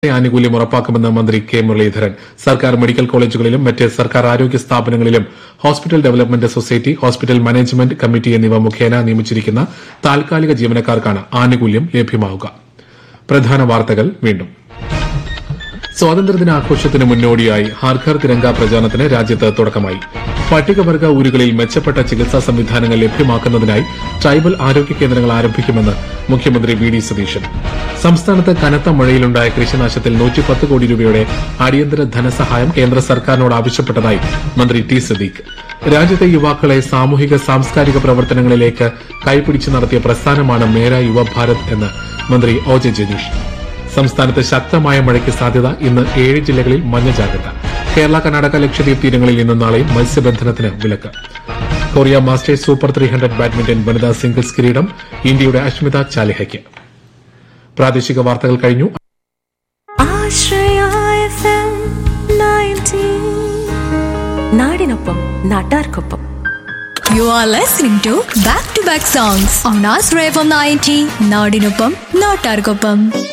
ആനുകൂല്യം ഉറപ്പാക്കുമെന്ന് മന്ത്രി കെ മുരളീധരൻ സർക്കാർ മെഡിക്കൽ കോളേജുകളിലും മറ്റ് സർക്കാർ ആരോഗ്യ സ്ഥാപനങ്ങളിലും hospital development society hospital management committee എന്നിവ മുഖേന നിയമിച്ചിരിക്കുന്ന താൽക്കാലിക ജീവനക്കാർക്കാണ് ആനുകൂല്യം ലഭ്യമാവുക പ്രധാന വാർത്തകൾ വീണ്ടും സ്വാതന്ത്ര്യദിനാഘോഷത്തിന് മുന്നോടിയായി ഹർ ഘർ തിരങ്ക പ്രചാരണത്തിന് രാജ്യത്ത് തുടക്കമായി പട്ടികവർഗ ഊരുകളിൽ മെച്ചപ്പെട്ട ചികിത്സാ സംവിധാനങ്ങൾ ലഭ്യമാക്കുന്നതിനായി ട്രൈബൽ ആരോഗ്യ കേന്ദ്രങ്ങൾ ആരംഭിക്കുമെന്ന് മുഖ്യമന്ത്രി വി ഡി സതീശൻ സംസ്ഥാനത്ത് കനത്ത മഴയിലുണ്ടായ കൃഷിനാശത്തിൽ നൂറ്റിപ്പത്ത് കോടി രൂപയുടെ അടിയന്തര ധനസഹായം കേന്ദ്ര സർക്കാരിനോട് ആവശ്യപ്പെട്ടതായി മന്ത്രി ടി സദീഖ് രാജ്യത്തെ യുവാക്കളെ സാമൂഹിക സാംസ്കാരിക പ്രവർത്തനങ്ങളിലേക്ക് കൈപിടിച്ച് നടത്തിയ പ്രസ്ഥാനമാണ് മേര യുവഭാരത് എന്ന് മന്ത്രി ഒ ജെ ജനീഷ് സംസ്ഥാനത്ത് ശക്തമായ മഴയ്ക്ക് സാധ്യത ഇന്ന് ഏഴ് ജില്ലകളിൽ മഞ്ഞ ജാഗ്രത കേരള കർണാടക ലക്ഷദ്വീപ് തീരങ്ങളിൽ ഇന്നും നാളെയും മത്സ്യബന്ധനത്തിന് വിലക്ക് Korea masters super three hundred badminton വനിതാ സിംഗിൾസ് കിരീടം ഇന്ത്യയുടെ അഷ്മിത ചാലിഹയ്ക്ക് പ്രാദേശിക വാർത്തകൾ കഴിഞ്ഞു ആശ്രയ FM 90. നാടിനൊപ്പം നാട്ടാർക്കൊപ്പം You are listening to Back to Back Songs on Asra FM 90 നാടിനൊപ്പം നാട്ടാർക്കൊപ്പം